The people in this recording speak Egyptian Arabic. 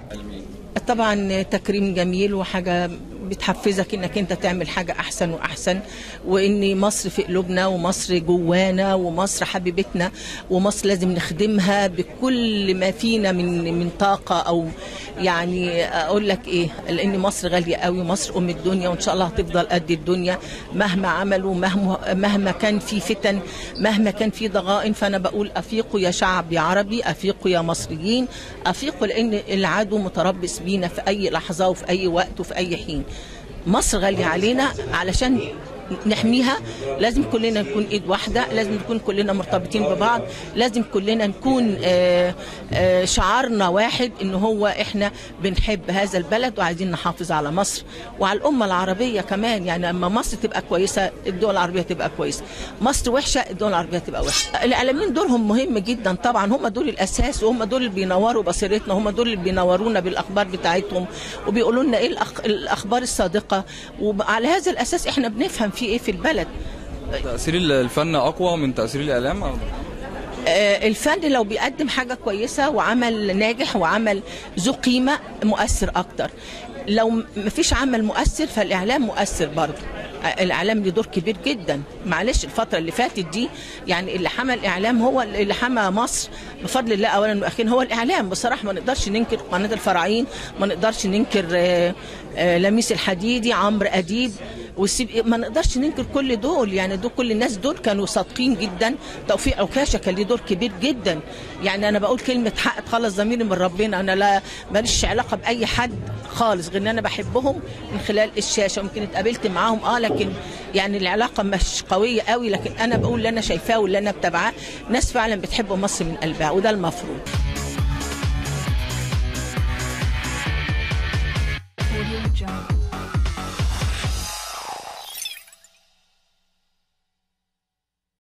طبعا تكريم جميل وحاجه بتحفزك انك انت تعمل حاجه احسن واحسن وان مصر في قلوبنا ومصر جوانا ومصر حبيبتنا ومصر لازم نخدمها بكل ما فينا من من طاقه او يعني اقول لك ايه لان مصر غاليه قوي ومصر ام الدنيا وان شاء الله هتفضل قد الدنيا مهما عملوا مهما مهما كان في فتن مهما كان في ضغائن فانا بقول افيقوا يا شعب يا عربي افيقوا يا مصريين افيقوا لان العدو متربص بينا في اي لحظه وفي اي وقت وفي اي حين مصر غاليه علينا علشان نحميها لازم كلنا نكون ايد واحده لازم نكون كلنا مرتبطين ببعض لازم كلنا نكون آه، آه، شعارنا واحد ان هو احنا بنحب هذا البلد وعايزين نحافظ على مصر وعلى الامه العربيه كمان يعني اما مصر تبقى كويسه الدول العربيه تبقى كويسه مصر وحشه الدول العربية تبقى وحشه الاعلاميين دورهم مهم جدا طبعا هم دول الاساس وهم دول اللي بينوروا بصيرتنا هم دول اللي بينورونا بالاخبار بتاعتهم وبيقولوا لنا ايه الأخ... الاخبار الصادقه وعلى هذا الاساس احنا بنفهم في ايه في البلد تأثير الفن أقوى من تأثير الإعلام أو آه، الفن لو بيقدم حاجة كويسة وعمل ناجح وعمل ذو قيمة مؤثر أكتر لو م- مفيش عمل مؤثر فالإعلام مؤثر برضه آه، الإعلام له دور كبير جدا معلش الفترة اللي فاتت دي يعني اللي حمى الإعلام هو اللي حمى مصر بفضل الله أولا وأخيرا هو الإعلام بصراحة ما نقدرش ننكر قناة الفراعين ما نقدرش ننكر آه، آه، لميس الحديدي عمرو أديب والسيب ما نقدرش ننكر كل دول يعني دول كل الناس دول كانوا صادقين جدا توفيق عكاشه كان ليه دور كبير جدا يعني انا بقول كلمه حق تخلص ضميري من ربنا انا لا ماليش علاقه باي حد خالص غير ان انا بحبهم من خلال الشاشه ممكن اتقابلت معاهم اه لكن يعني العلاقه مش قويه قوي لكن انا بقول اللي انا شايفاه واللي انا متابعاه ناس فعلا بتحب مصر من قلبها وده المفروض